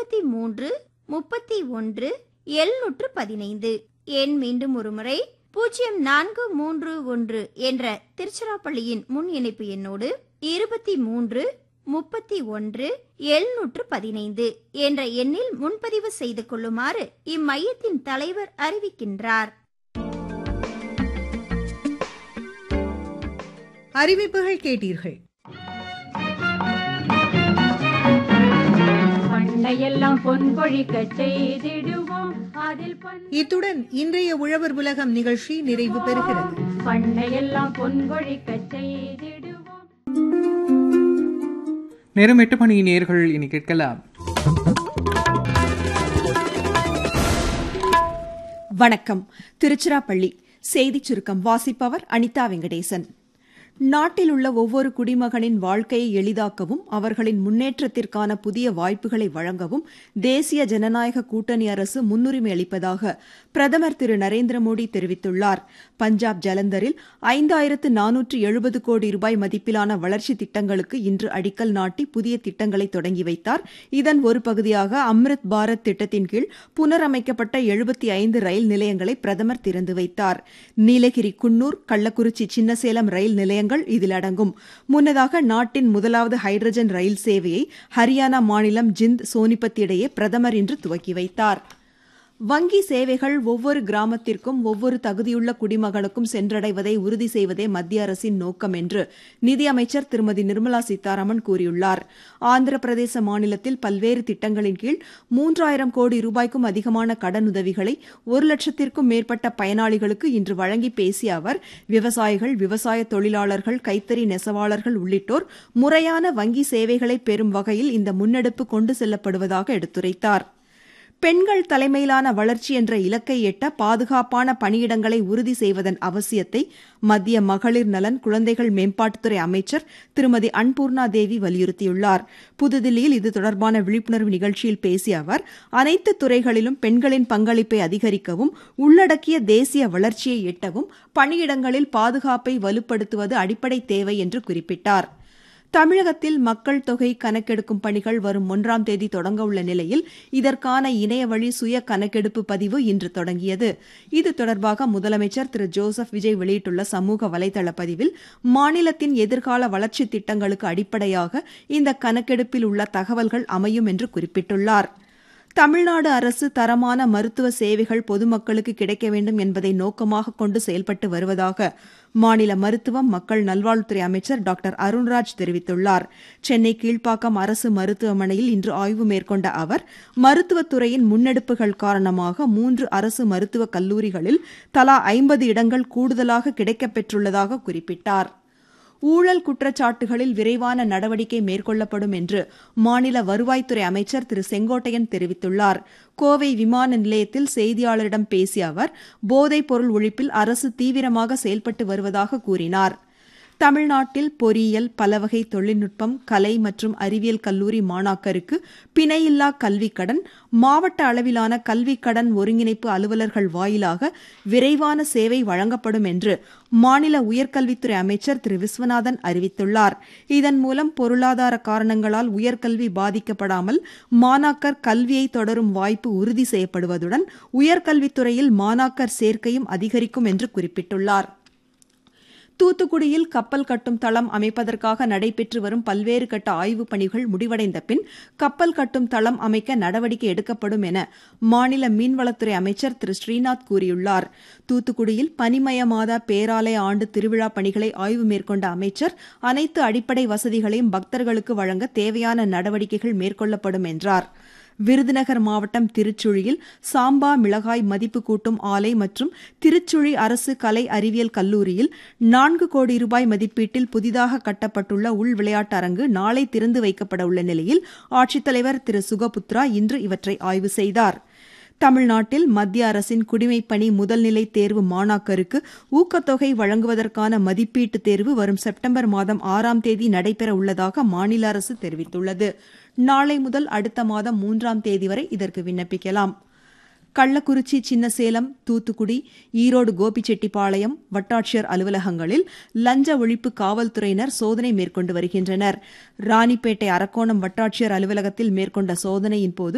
இருபத்தி மூன்று முப்பத்தி ஒன்று எழுநூற்று பதினைந்து எண் மீண்டும் ஒருமுறை பூஜ்ஜியம் நான்கு மூன்று ஒன்று என்ற திருச்சிராப்பள்ளியின் முன் இணைப்பு எண்ணோடு இருபத்தி மூன்று முப்பத்தி ஒன்று எழுநூற்று பதினைந்து என்ற எண்ணில் முன்பதிவு செய்து கொள்ளுமாறு இம்மையத்தின் தலைவர் அறிவிக்கின்றார் அறிவிப்புகள் கேட்டீர்கள் பண்டையெல்லாம் பொன் கொழிக்க செய்திடுவோம் அதில் பொன் இத்துடன் இன்றைய உழவர் உலகம் நிகழ்ச்சி நிறைவு பெறுகிறது பண்டையெல்லாம் பொன் கொழிக்க செய்திடுவோம் நேரம் எட்டு மணி நேர்கள் இனி கேட்கலாம் வணக்கம் திருச்சிராப்பள்ளி செய்திச் சுருக்கம் வாசிப்பவர் அனிதா வெங்கடேசன் நாட்டில் உள்ள ஒவ்வொரு குடிமகனின் வாழ்க்கையை எளிதாக்கவும் அவர்களின் முன்னேற்றத்திற்கான புதிய வாய்ப்புகளை வழங்கவும் தேசிய ஜனநாயக கூட்டணி அரசு முன்னுரிமை அளிப்பதாக பிரதமர் திரு நரேந்திர மோடி தெரிவித்துள்ளார் பஞ்சாப் ஜலந்தரில் ஐந்தாயிரத்து நானூற்று எழுபது கோடி ரூபாய் மதிப்பிலான வளர்ச்சி திட்டங்களுக்கு இன்று அடிக்கல் நாட்டி புதிய திட்டங்களை தொடங்கி வைத்தார் இதன் ஒரு பகுதியாக அம்ரித் பாரத் திட்டத்தின் கீழ் புனரமைக்கப்பட்ட எழுபத்தி ஐந்து ரயில் நிலையங்களை பிரதமர் திறந்து வைத்தார் நீலகிரி குன்னூர் கள்ளக்குறிச்சி சின்னசேலம் ரயில் நிலையங்கள் இதில் அடங்கும் முன்னதாக நாட்டின் முதலாவது ஹைட்ரஜன் ரயில் சேவையை ஹரியானா மாநிலம் ஜிந்த் சோனிபத் இடையே பிரதமர் இன்று துவக்கி வைத்தார் வங்கி சேவைகள் ஒவ்வொரு கிராமத்திற்கும் ஒவ்வொரு தகுதியுள்ள குடிமகனுக்கும் சென்றடைவதை உறுதி செய்வதே மத்திய அரசின் நோக்கம் என்று நிதியமைச்சர் திருமதி நிர்மலா சீதாராமன் கூறியுள்ளார் ஆந்திர பிரதேச மாநிலத்தில் பல்வேறு திட்டங்களின் கீழ் மூன்றாயிரம் கோடி ரூபாய்க்கும் அதிகமான கடனுதவிகளை ஒரு லட்சத்திற்கும் மேற்பட்ட பயனாளிகளுக்கு இன்று வழங்கி பேசிய அவர் விவசாயிகள் விவசாய தொழிலாளர்கள் கைத்தறி நெசவாளர்கள் உள்ளிட்டோர் முறையான வங்கி சேவைகளை பெறும் வகையில் இந்த முன்னெடுப்பு கொண்டு செல்லப்படுவதாக எடுத்துரைத்தார் பெண்கள் தலைமையிலான வளர்ச்சி என்ற இலக்கை எட்ட பாதுகாப்பான பணியிடங்களை உறுதி செய்வதன் அவசியத்தை மத்திய மகளிர் நலன் குழந்தைகள் மேம்பாட்டுத்துறை அமைச்சர் திருமதி அன்பூர்ணா தேவி வலியுறுத்தியுள்ளார் புதுதில்லியில் இது தொடர்பான விழிப்புணர்வு நிகழ்ச்சியில் பேசிய அவர் அனைத்து துறைகளிலும் பெண்களின் பங்களிப்பை அதிகரிக்கவும் உள்ளடக்கிய தேசிய வளர்ச்சியை எட்டவும் பணியிடங்களில் பாதுகாப்பை வலுப்படுத்துவது அடிப்படை தேவை என்று குறிப்பிட்டார் தமிழகத்தில் மக்கள் தொகை கணக்கெடுக்கும் பணிகள் வரும் ஒன்றாம் தேதி தொடங்க உள்ள நிலையில் இதற்கான இணையவழி சுய கணக்கெடுப்பு பதிவு இன்று தொடங்கியது இது தொடர்பாக முதலமைச்சர் திரு ஜோசப் விஜய் வெளியிட்டுள்ள சமூக வலைதள பதிவில் மாநிலத்தின் எதிர்கால வளர்ச்சி திட்டங்களுக்கு அடிப்படையாக இந்த கணக்கெடுப்பில் உள்ள தகவல்கள் அமையும் என்று குறிப்பிட்டுள்ளார் தமிழ்நாடு அரசு தரமான மருத்துவ சேவைகள் பொதுமக்களுக்கு கிடைக்க வேண்டும் என்பதை நோக்கமாக கொண்டு செயல்பட்டு வருவதாக மாநில மருத்துவம் மக்கள் நல்வாழ்வுத்துறை அமைச்சர் டாக்டர் அருண்ராஜ் தெரிவித்துள்ளார் சென்னை கீழ்ப்பாக்கம் அரசு மருத்துவமனையில் இன்று ஆய்வு மேற்கொண்ட அவர் மருத்துவத்துறையின் முன்னெடுப்புகள் காரணமாக மூன்று அரசு மருத்துவக் கல்லூரிகளில் தலா ஐம்பது இடங்கள் கூடுதலாக கிடைக்கப்பெற்றுள்ளதாக குறிப்பிட்டார் ஊழல் குற்றச்சாட்டுகளில் விரைவான நடவடிக்கை மேற்கொள்ளப்படும் என்று மாநில வருவாய்த்துறை அமைச்சர் திரு செங்கோட்டையன் தெரிவித்துள்ளார் கோவை விமான நிலையத்தில் செய்தியாளரிடம் பேசிய அவர் போதைப் பொருள் ஒழிப்பில் அரசு தீவிரமாக செயல்பட்டு வருவதாக கூறினார் தமிழ்நாட்டில் பொறியியல் பலவகை தொழில்நுட்பம் கலை மற்றும் அறிவியல் கல்லூரி மாணாக்கருக்கு பிணையில்லா கல்விக் கடன் மாவட்ட அளவிலான கல்விக் கடன் ஒருங்கிணைப்பு அலுவலர்கள் வாயிலாக விரைவான சேவை வழங்கப்படும் என்று மாநில உயர்கல்வித்துறை அமைச்சர் திரு விஸ்வநாதன் அறிவித்துள்ளார் இதன் மூலம் பொருளாதார காரணங்களால் உயர்கல்வி பாதிக்கப்படாமல் மாணாக்கர் கல்வியை தொடரும் வாய்ப்பு உறுதி செய்யப்படுவதுடன் உயர்கல்வித்துறையில் மாணாக்கர் சேர்க்கையும் அதிகரிக்கும் என்று குறிப்பிட்டுள்ளார் தூத்துக்குடியில் கப்பல் கட்டும் தளம் அமைப்பதற்காக நடைபெற்று வரும் பல்வேறு கட்ட ஆய்வுப் பணிகள் முடிவடைந்த பின் கப்பல் கட்டும் தளம் அமைக்க நடவடிக்கை எடுக்கப்படும் என மாநில மீன்வளத்துறை அமைச்சர் திரு ஸ்ரீநாத் கூறியுள்ளார் தூத்துக்குடியில் பனிமயமாதா பேராலய ஆண்டு திருவிழா பணிகளை ஆய்வு மேற்கொண்ட அமைச்சர் அனைத்து அடிப்படை வசதிகளையும் பக்தர்களுக்கு வழங்க தேவையான நடவடிக்கைகள் மேற்கொள்ளப்படும் என்றார் விருதுநகர் மாவட்டம் திருச்சுழியில் சாம்பா மிளகாய் மதிப்பு கூட்டும் ஆலை மற்றும் திருச்சுழி அரசு கலை அறிவியல் கல்லூரியில் நான்கு கோடி ரூபாய் மதிப்பீட்டில் புதிதாக கட்டப்பட்டுள்ள உள் விளையாட்டு அரங்கு நாளை திறந்து வைக்கப்பட உள்ள நிலையில் ஆட்சித்தலைவர் திரு சுகபுத்ரா இன்று இவற்றை ஆய்வு செய்தார் தமிழ்நாட்டில் மத்திய அரசின் குடிமைப்பணி முதல்நிலை தேர்வு மாணாக்கருக்கு ஊக்கத்தொகை வழங்குவதற்கான மதிப்பீட்டு தேர்வு வரும் செப்டம்பர் மாதம் ஆறாம் தேதி நடைபெற உள்ளதாக மாநில அரசு தெரிவித்துள்ளது நாளை முதல் அடுத்த மாதம் மூன்றாம் தேதி வரை இதற்கு விண்ணப்பிக்கலாம் கள்ளக்குறிச்சி சின்னசேலம் தூத்துக்குடி ஈரோடு கோபிச்செட்டிப்பாளையம் வட்டாட்சியர் அலுவலகங்களில் லஞ்ச ஒழிப்பு காவல்துறையினர் சோதனை மேற்கொண்டு வருகின்றனர் ராணிப்பேட்டை அரக்கோணம் வட்டாட்சியர் அலுவலகத்தில் மேற்கொண்ட சோதனையின் போது